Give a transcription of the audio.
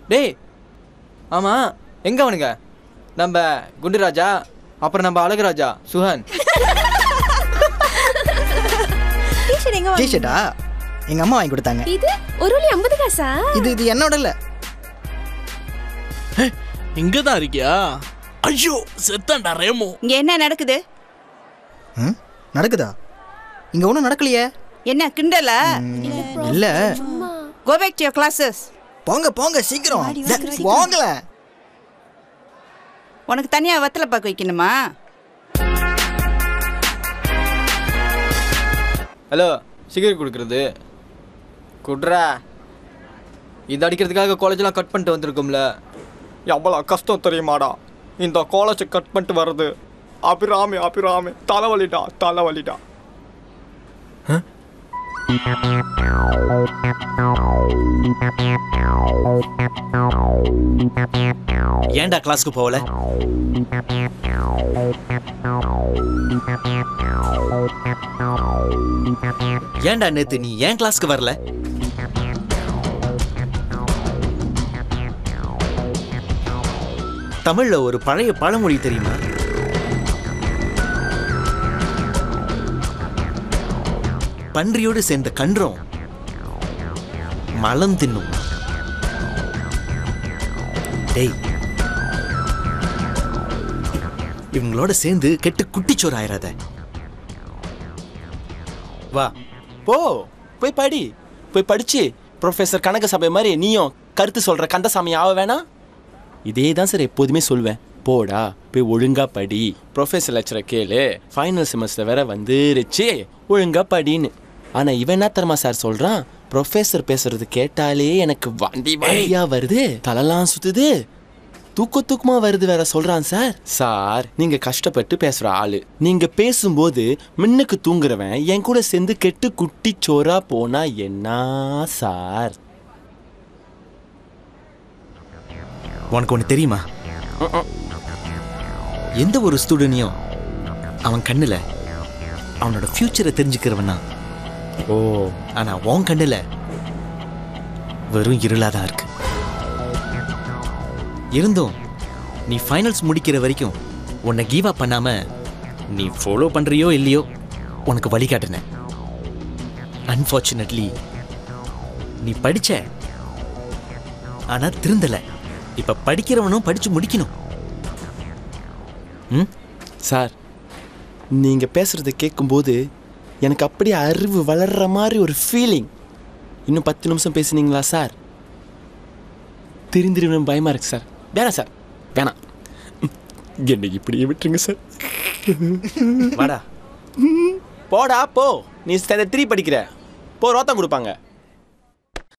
டேய் ஆமாம் எங்கே அவனுங்க நம்ம குண்டு ராஜா அப்புறம் நம்ம அழகுராஜா சுஹன் டிஷர்ட் எங்க வாங்க டிஷர்ட்டா எங்கள் அம்மா வாங்கி கொடுத்தாங்க இது ஒரு வழி ஐம்பது காசா இது இது என்னோட இல்லை இங்க தான் இருக்கியா ஐயோ செத்தான்டா ரேமோ இங்க என்ன நடக்குது ம் நடக்குதா இங்கே ஒன்றும் நடக்கலையே என்ன கிண்டலா இல்லை go back to your classes போங்க போங்க சீக்கிரம் த- போங்களேன் உனக்கு தனியா வெத்தலை பாக்கு வைக்கணுமா ஹலோ சிகரெட் கொடுக்குறது குட்ரா இது அடிக்கிறதுக்காக காலேஜெலாம் கட் பண்ணிட்டு வந்திருக்கோம்ல எவ்வளோ கஷ்டம் தெரியுமாடா இந்த காலேஜை கட் பண்ணிட்டு வர்றது அபிராமி அபிராமி தலைவலிடா தலைவலிடா ஏன்டா கிளாஸ்க்கு போகல ஏன்டா நேத்து நீ ஏன் கிளாஸ்க்கு வரல தமிழ்ல ஒரு பழைய பழமொழி தெரியுமா பன்றியோடு சேர்ந்த கன்றும் மலம் தின்னும் டேய் இவங்களோட சேர்ந்து கெட்டு குட்டிச்சோறு ஆயிராத வா போ போய் படி போய் படிச்சு ப்ரொஃபஸர் கனக சபை மாதிரி நீயும் கருத்து சொல்ற கந்தசாமி ஆக வேணாம் இதே தான் சார் எப்போதுமே சொல்வேன் போடா போய் ஒழுங்கா படி ப்ரொஃபஸர் லெக்சரை கேளு ஃபைனல் செமஸ்டர் வேற வந்துருச்சு ஒழுங்கா படின்னு ஆனா இவன் என்ன தரமா சார் சொல்றான் ப்ரொஃபஸர் பேசுறது கேட்டாலே எனக்கு வண்டி வண்டியா வருது தலைலாம் சுத்துது தூக்க தூக்கமா வருது வேற சொல்றான் சார் சார் நீங்க கஷ்டப்பட்டு பேசுற ஆளு நீங்க பேசும்போது மின்னுக்கு தூங்குறவன் என் கூட சேர்ந்து கெட்டு குட்டி சோறா போனா என்ன சார் உனக்கு ஒன்று தெரியுமா எந்த ஒரு ஸ்டூடெண்ட்டையும் அவன் கண்ணுல அவனோட ஃபியூச்சரை தெரிஞ்சுக்கிறவனா ஓ ஆனா உன் கண்ணுல வெறும் இருளா தான் இருக்கு இருந்தும் நீ ஃபைனல்ஸ் முடிக்கிற வரைக்கும் உன்னை கீவ் அப் பண்ணாம நீ ஃபாலோ பண்றியோ இல்லையோ உனக்கு வழிகாட்டினேன் அன்ஃபார்ச்சுனேட்லி நீ படிச்ச ஆனா திருந்தல இப்ப படிக்கிறவனும் படிச்சு முடிக்கணும் ம் சார் நீங்க பேசுறத கேட்கும்போது எனக்கு அப்படியே அறிவு வளர்ற மாதிரி ஒரு ஃபீலிங் இன்னும் பத்து நிமிஷம் பேசுனீங்களா சார் தெரிந்திருவேன் பயமா இருக்கு சார் வேணாம் சார் வேணாம் என்னை இப்படியே விட்டுருங்க சார் வாடா போடா போ நீ ஸ்டாண்டர்ட் த்ரீ படிக்கிற போ ரோத்தம் கொடுப்பாங்க